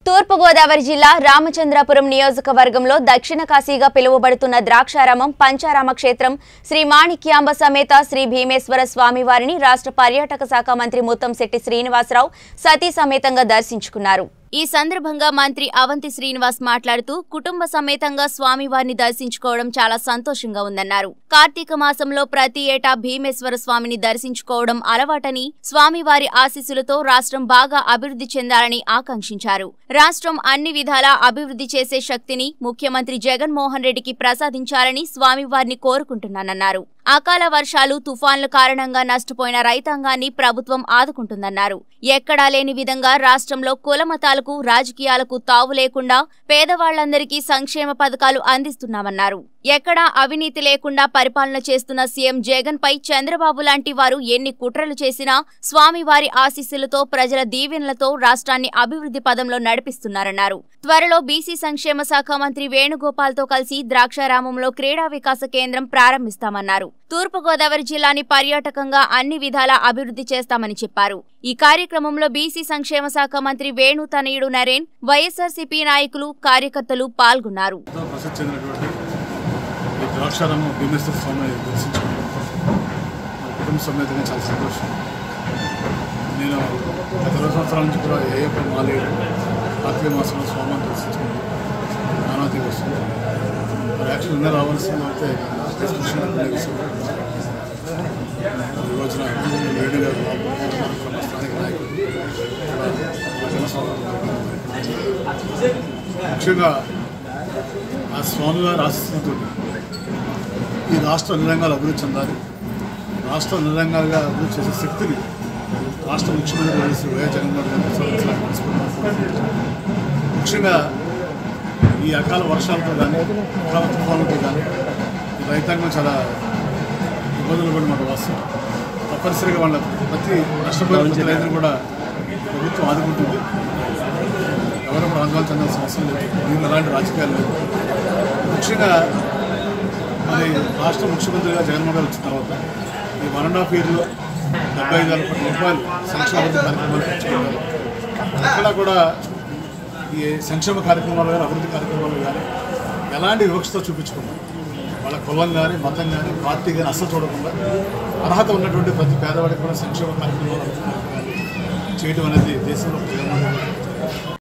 తూర్పుగోదావరి జిల్లా రామచంద్రాపురం నియోజకవర్గంలో దక్షిణ కాశీగా పిలువబడుతున్న ద్రాక్షారామం పంచారామ క్షేత్రం శ్రీ మాణిక్యాంబ సమేత శ్రీ భీమేశ్వర స్వామివారిని రాష్ట్ర పర్యాటక శాఖ మంత్రి ముత్తంశెట్టి శ్రీనివాసరావు సతీ సమేతంగా దర్శించుకున్నారు ఈ సందర్భంగా మంత్రి అవంతి శ్రీనివాస్ మాట్లాడుతూ కుటుంబ సమేతంగా స్వామివారిని దర్శించుకోవడం చాలా సంతోషంగా ఉందన్నారు కార్తీక మాసంలో ప్రతి ఏటా భీమేశ్వర స్వామిని దర్శించుకోవడం అలవాటని స్వామివారి ఆశీస్సులతో రాష్ట్రం బాగా అభివృద్ధి చెందాలని ఆకాంక్షించారు రాష్ట్రం అన్ని విధాలా అభివృద్ధి చేసే శక్తిని ముఖ్యమంత్రి జగన్మోహన్ రెడ్డికి ప్రసాదించాలని స్వామివారిని కోరుకుంటున్నానన్నారు అకాల వర్షాలు తుఫాన్ల కారణంగా నష్టపోయిన రైతాంగాన్ని ప్రభుత్వం ఆదుకుంటుందన్నారు ఎక్కడా లేని విధంగా రాష్ట్రంలో కులమతాలకు రాజకీయాలకు తావు లేకుండా పేదవాళ్లందరికీ సంక్షేమ పథకాలు అందిస్తున్నామన్నారు ఎక్కడా అవినీతి లేకుండా పరిపాలన చేస్తున్న సీఎం జగన్ పై చంద్రబాబు లాంటి వారు ఎన్ని కుట్రలు చేసినా స్వామివారి ఆశీస్సులతో ప్రజల దీవెనలతో రాష్ట్రాన్ని అభివృద్ధి పదంలో నడిపిస్తున్నారన్నారు త్వరలో బీసీ సంక్షేమ శాఖ మంత్రి వేణుగోపాల్తో కలిసి ద్రాక్షారామంలో క్రీడా వికాస కేంద్రం ప్రారంభిస్తామన్నారు తూర్పుగోదావరి జిల్లాని పర్యాటకంగా అన్ని విధాలా అభివృద్ధి చేస్తామని చెప్పారు ఈ కార్యక్రమంలో బీసీ సంక్షేమ శాఖ మంత్రి వేణు తనయుడు నరేన్ వైఎస్ఆర్సీపీ నాయకులు కార్యకర్తలు పాల్గొన్నారు ఎంతో ప్రసిద్ధి చెందినటువంటి ఈ ద్రాక్షారామం భీమేశ్వర స్వామి దర్శించుకున్నాను మా కుటుంబ సమేతంగా చాలా సంతోషం నేను గత ఇరవై సంవత్సరాల నుంచి కూడా ఏ పని మాలేడు కార్తీక మాసంలో స్వామిని దర్శించుకుని నానాతి వస్తుంది మరి యాక్చువల్ ఇంకా రావాల్సింది అయితే కృష్ణ విషయం ఈ రోజున వేణు గారు బాబు స్థానిక నాయకులు ఇక్కడ జనస్వామి ముఖ్యంగా ఆ స్వామివారి ఆశీస్సులతో ఈ రాష్ట్ర అన్ని రంగాలు అభివృద్ధి చెందాలి రాష్ట్ర అన్ని రంగాలుగా అభివృద్ధి చేసే శక్తిని రాష్ట్ర ముఖ్యమంత్రి వైఎస్ వైఎస్ జగన్మోహన్ రెడ్డి ప్రసాదించాలని మనస్ఫూర్తిగా ముఖ్యంగా ఈ అకాల వర్షాలతో కానీ అకాల తుఫానులతో కానీ ఈ రైతాంగం చాలా ఇబ్బందులు పడి మాట వాస్తవం తప్పనిసరిగా వాళ్ళ ప్రతి నష్టపోయిన ప్రతి రైతులు కూడా ప్రభుత్వం ఆదుకుంటుంది ఎవరు కూడా ఆందోళన చెందాల్సిన అవసరం లేదు దీనిలో ఎలాంటి రాజకీయాలు లేవు ముఖ్యంగా మరి రాష్ట్ర ముఖ్యమంత్రిగా జగన్మోహన్ రెడ్డి వచ్చిన తర్వాత ఈ వన్ అండ్ హాఫ్ ఇయర్లో డెబ్బై ఐదు వేల కోట్ల రూపాయలు సంక్షేమ అభివృద్ధి కార్యక్రమాలు తెచ్చుకున్నారు ఎక్కడ కూడా ఈ సంక్షేమ కార్యక్రమాలు కానీ అభివృద్ధి కార్యక్రమాలు కానీ ఎలాంటి వివక్షత చూపించకుండా వాళ్ళ కులం కానీ మతం కానీ పార్టీ కానీ అస్సలు చూడకుండా అర్హత ఉన్నటువంటి ప్రతి పేదవాడికి కూడా సంక్షేమ కార్యక్రమాలు అభివృద్ధి కార్యక్రమాలు చేయడం అనేది దేశంలో జగన్మోహన్ రెడ్డి